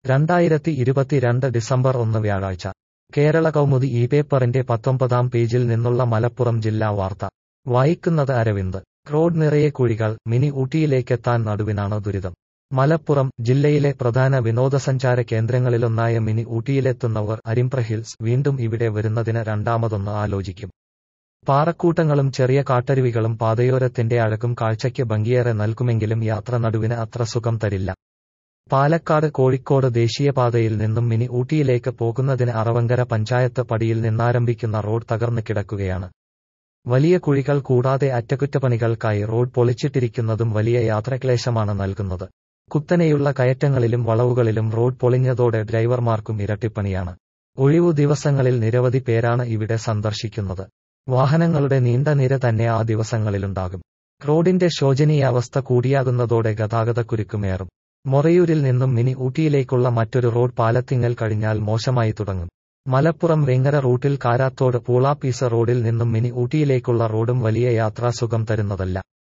രണ്ടായിരത്തി ഇരുപത്തിരണ്ട് ഡിസംബർ ഒന്ന് വ്യാഴാഴ്ച കേരള കൗമുദി ഈ പേപ്പറിന്റെ പത്തൊമ്പതാം പേജിൽ നിന്നുള്ള മലപ്പുറം ജില്ലാ വാർത്ത വായിക്കുന്നത് അരവിന്ദ് റോഡ് നിറയെ കുഴികൾ മിനി ഊട്ടിയിലേക്കെത്താൻ നടുവിനാണ് ദുരിതം മലപ്പുറം ജില്ലയിലെ പ്രധാന വിനോദസഞ്ചാര കേന്ദ്രങ്ങളിലൊന്നായ മിനി ഊട്ടിയിലെത്തുന്നവർ അരിമ്പ്ര ഹിൽസ് വീണ്ടും ഇവിടെ വരുന്നതിന് രണ്ടാമതൊന്ന് ആലോചിക്കും പാറക്കൂട്ടങ്ങളും ചെറിയ കാട്ടരുവികളും പാതയോരത്തിന്റെ അഴകും കാഴ്ചയ്ക്ക് ഭംഗിയേറെ നൽകുമെങ്കിലും യാത്ര നടുവിന് അത്ര സുഖം തരില്ല പാലക്കാട് കോഴിക്കോട് ദേശീയപാതയിൽ നിന്നും മിനി ഊട്ടിയിലേക്ക് പോകുന്നതിന് അറവങ്കര പഞ്ചായത്ത് പടിയിൽ നിന്നാരംഭിക്കുന്ന റോഡ് തകർന്നു കിടക്കുകയാണ് വലിയ കുഴികൾ കൂടാതെ അറ്റകുറ്റപ്പണികൾക്കായി റോഡ് പൊളിച്ചിട്ടിരിക്കുന്നതും വലിയ യാത്രക്ലേശമാണ് നൽകുന്നത് കുത്തനെയുള്ള കയറ്റങ്ങളിലും വളവുകളിലും റോഡ് പൊളിഞ്ഞതോടെ ഡ്രൈവർമാർക്കും ഇരട്ടിപ്പണിയാണ് ഒഴിവു ദിവസങ്ങളിൽ നിരവധി പേരാണ് ഇവിടെ സന്ദർശിക്കുന്നത് വാഹനങ്ങളുടെ നീണ്ട നിര തന്നെ ആ ദിവസങ്ങളിലുണ്ടാകും റോഡിന്റെ ശോചനീയാവസ്ഥ കൂടിയാകുന്നതോടെ ഗതാഗതക്കുരുക്കുമേറും മൊറയൂരിൽ നിന്നും മിനി ഊട്ടിയിലേക്കുള്ള മറ്റൊരു റോഡ് പാലത്തിങ്ങൽ കഴിഞ്ഞാൽ മോശമായി തുടങ്ങും മലപ്പുറം വെങ്ങര റൂട്ടിൽ കാരാത്തോട് പൂളാപ്പീസ റോഡിൽ നിന്നും മിനി ഊട്ടിയിലേക്കുള്ള റോഡും വലിയ യാത്രാസുഖം തരുന്നതല്ല